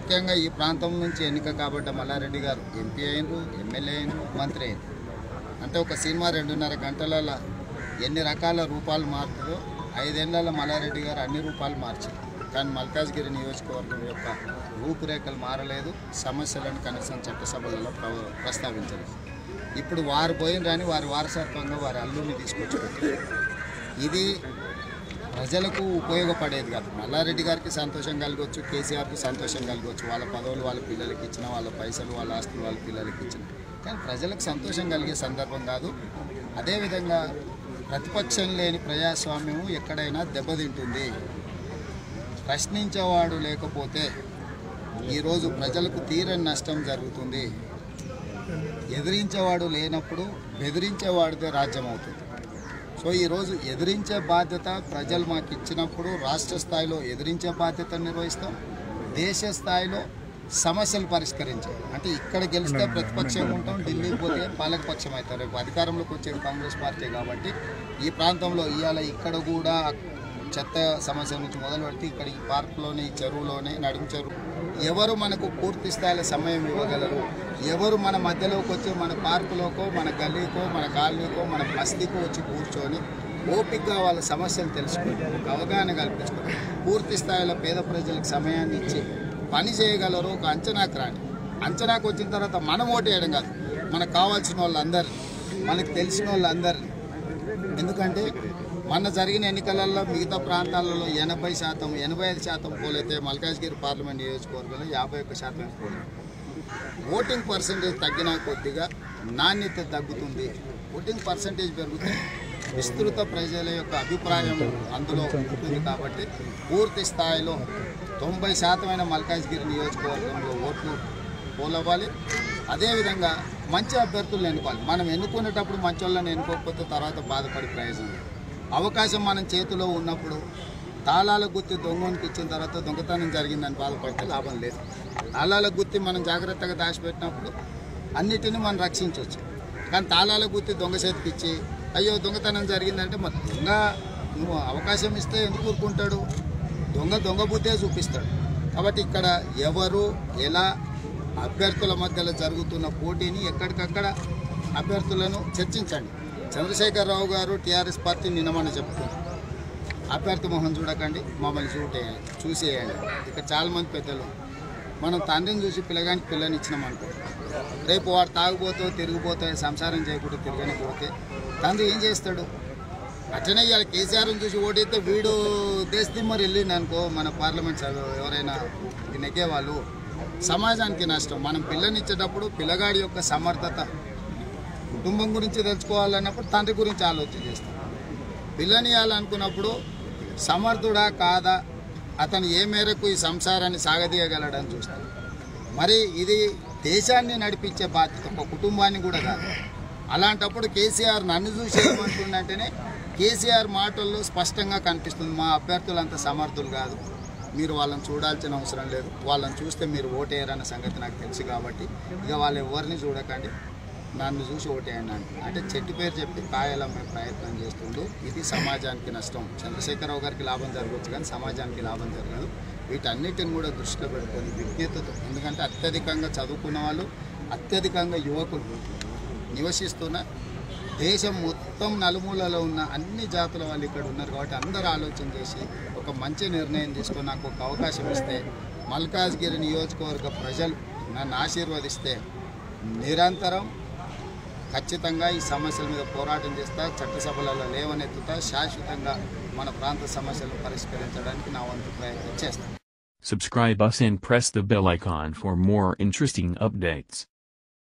ముఖ్యంగా ఈ ప్రాంతం నుంచి ఎన్నిక కాబట్ట మల్లారెడ్డి గారు ఎంపీ అయినరు ఎమ్మెల్యే అయినరు మంత్రి అయినరు అంటే ఒక సినిమా రెండున్నర గంటలలో ఎన్ని రకాల రూపాలు మారుతుందో ఐదేళ్లలో మల్లారెడ్డి గారు అన్ని రూపాలు మార్చారు కానీ మల్కాజ్గిరి నియోజకవర్గం యొక్క రూపురేఖలు మారలేదు సమస్యలను కనీసం చట్టసభలలో ప్ర- ప్రస్తావించలేదు ఇప్పుడు వారు పోయిన రాని వారి వారసత్వంగా వారి అల్లుని తీసుకొచ్చి పెట్టారు. ఇది ప్రజలకు ఉపయోగపడేది కాదు మల్లారెడ్డి గారికి సంతోషం కలగవచ్చు కేసీఆర్కి సంతోషం కలగవచ్చు వాళ్ళ పదవులు వాళ్ళ పిల్లలకి ఇచ్చిన వాళ్ళ పైసలు వాళ్ళ ఆస్తులు వాళ్ళ పిల్లలకి ఇచ్చిన కానీ ప్రజలకు సంతోషం కలిగే సందర్భం కాదు అదేవిధంగా ప్రతిపక్షం లేని ప్రజాస్వామ్యం ఎక్కడైనా దెబ్బతింటుంది ప్రశ్నించేవాడు లేకపోతే ఈరోజు ప్రజలకు తీరని నష్టం జరుగుతుంది ఎదిరించేవాడు లేనప్పుడు బెదిరించేవాడిదే రాజ్యం అవుతుంది సో ఈరోజు ఎదిరించే బాధ్యత ప్రజలు మాకు ఇచ్చినప్పుడు రాష్ట్ర స్థాయిలో ఎదిరించే బాధ్యత నిర్వహిస్తాం దేశ స్థాయిలో సమస్యలు పరిష్కరించాం అంటే ఇక్కడ గెలిస్తే ప్రతిపక్షంగా ఉంటాం ఢిల్లీకి పోతే పాలకపక్షం అవుతారు రేపు అధికారంలోకి వచ్చేది కాంగ్రెస్ పార్టీ కాబట్టి ఈ ప్రాంతంలో ఇవాళ ఇక్కడ కూడా చెత్త సమస్య నుంచి మొదలు పెడితే ఇక్కడ ఈ పార్కులోనే ఈ చెరువులోనే నడుము చెరువు ఎవరు మనకు పూర్తి స్థాయిలో సమయం ఇవ్వగలరు ఎవరు మన మధ్యలోకి వచ్చి మన పార్కులోకో మన గల్లీకో మన కాలనీకో మన బస్తీకో వచ్చి కూర్చొని ఓపికగా వాళ్ళ సమస్యలు తెలుసుకొని ఒక అవగాహన కల్పించుకొని పూర్తి స్థాయిలో పేద ప్రజలకు సమయాన్ని ఇచ్చి పని చేయగలరు ఒక అంచనాకు రాండి అంచనాకు వచ్చిన తర్వాత మనం ఓటు వేయడం కాదు మనకు కావాల్సిన వాళ్ళందరినీ మనకు తెలిసిన వాళ్ళందరినీ ఎందుకంటే మొన్న జరిగిన ఎన్నికలలో మిగతా ప్రాంతాలలో ఎనభై శాతం ఎనభై ఐదు శాతం పోలైతే మల్కాజ్గిరి పార్లమెంట్ నియోజకవర్గంలో యాభై ఒక్క శాతం పోలేదు ఓటింగ్ పర్సంటేజ్ తగ్గిన కొద్దిగా నాణ్యత తగ్గుతుంది ఓటింగ్ పర్సంటేజ్ పెరిగితే విస్తృత ప్రజల యొక్క అభిప్రాయం అందులో ఉంటుంది కాబట్టి పూర్తి స్థాయిలో తొంభై శాతమైన మల్కాజ్గిరి నియోజకవర్గంలో ఓట్లు పోలవ్వాలి అదేవిధంగా మంచి అభ్యర్థులను ఎన్నుకోవాలి మనం ఎన్నుకునేటప్పుడు మంచి వాళ్ళని ఎన్నుకోకపోతే తర్వాత బాధపడే ప్రయోజనం లేదు. అవకాశం మనం చేతిలో ఉన్నప్పుడు తాళాల గుత్తి దొంగనికి ఇచ్చిన తర్వాత దొంగతనం జరిగిందని బాధపడితే లాభం లేదు తాళాల గుత్తి మనం జాగ్రత్తగా దాచిపెట్టినప్పుడు అన్నిటిని మనం రక్షించవచ్చు కానీ తాళాల గుత్తి దొంగ చేతికి ఇచ్చి అయ్యో దొంగతనం జరిగిందంటే మరి దొంగ నువ్వు అవకాశం ఇస్తే ఎందుకు ఊరుకుంటాడు దొంగ దొంగ బుద్ధే చూపిస్తాడు కాబట్టి ఇక్కడ ఎవరు ఎలా అభ్యర్థుల మధ్యలో జరుగుతున్న పోటీని ఎక్కడికక్కడ అభ్యర్థులను చర్చించండి చంద్రశేఖరరావు గారు టీఆర్ఎస్ పార్టీ నిన్నమని చెప్తున్నారు అభ్యర్థి మొహం చూడకండి మమ్మల్ని చూటే చూసేయండి ఇక్కడ చాలామంది పెద్దలు మనం తండ్రిని చూసి పిల్లగానికి పిల్లని ఇచ్చినాం అనుకో రేపు వాడు తాగుపోతే తిరిగిపోతే సంసారం చేయకుండా తిరగని పోతే తండ్రి ఏం చేస్తాడు అట్లనే ఇవాళ కేసీఆర్ని చూసి ఓటైతే వీడు దేశదిమ్మరు వెళ్ళింది అనుకో మన పార్లమెంట్ సభ్యులు ఎవరైనా నెగ్గేవాళ్ళు సమాజానికి నష్టం మనం పిల్లనిచ్చేటప్పుడు పిల్లగాడి యొక్క సమర్థత కుటుంబం గురించి తెలుసుకోవాలన్నప్పుడు తండ్రి గురించి ఆలోచన చేస్తాం పిల్లనియాలనుకున్నప్పుడు సమర్థుడా కాదా అతను ఏ మేరకు ఈ సంసారాన్ని సాగదీయగలడని చూస్తాం మరి ఇది దేశాన్ని నడిపించే బాధ్యత ఒక కుటుంబాన్ని కూడా కాదు అలాంటప్పుడు కేసీఆర్ నన్ను చూసి ఏమంటుండంటేనే కేసీఆర్ మాటల్లో స్పష్టంగా కనిపిస్తుంది మా అభ్యర్థులు అంత సమర్థులు కాదు మీరు వాళ్ళని చూడాల్సిన అవసరం లేదు వాళ్ళని చూస్తే మీరు ఓటేయరన్న సంగతి నాకు తెలుసు కాబట్టి ఇక వాళ్ళు ఎవరిని చూడకండి నన్ను చూసి ఓటేయండి అంటే అంటే చెట్టు పేరు చెప్పి కాయాలమ్మే ప్రయత్నం చేస్తుండు ఇది సమాజానికి నష్టం చంద్రశేఖరరావు గారికి లాభం జరగవచ్చు కానీ సమాజానికి లాభం జరగదు వీటన్నిటిని కూడా దృష్టిలో పెట్టుకొని విజ్ఞతతో ఎందుకంటే అత్యధికంగా చదువుకున్న వాళ్ళు అత్యధికంగా యువకులు నివసిస్తున్న దేశం మొత్తం నలుమూలలో ఉన్న అన్ని జాతుల వాళ్ళు ఇక్కడ ఉన్నారు కాబట్టి అందరూ ఆలోచన చేసి ఒక మంచి నిర్ణయం తీసుకొని నాకు ఒక అవకాశం ఇస్తే మల్కాజ్గిరి నియోజకవర్గ ప్రజలు నన్ను ఆశీర్వదిస్తే నిరంతరం ఖచ్చితంగా ఈ సమస్యల మీద పోరాటం చేస్తా చట్టసభలలో లేవనెత్తుతా శాశ్వతంగా మన ప్రాంత సమస్యలను పరిష్కరించడానికి నా వంతు ప్రయత్నం చేస్తాను Subscribe us and press the bell icon for more interesting updates.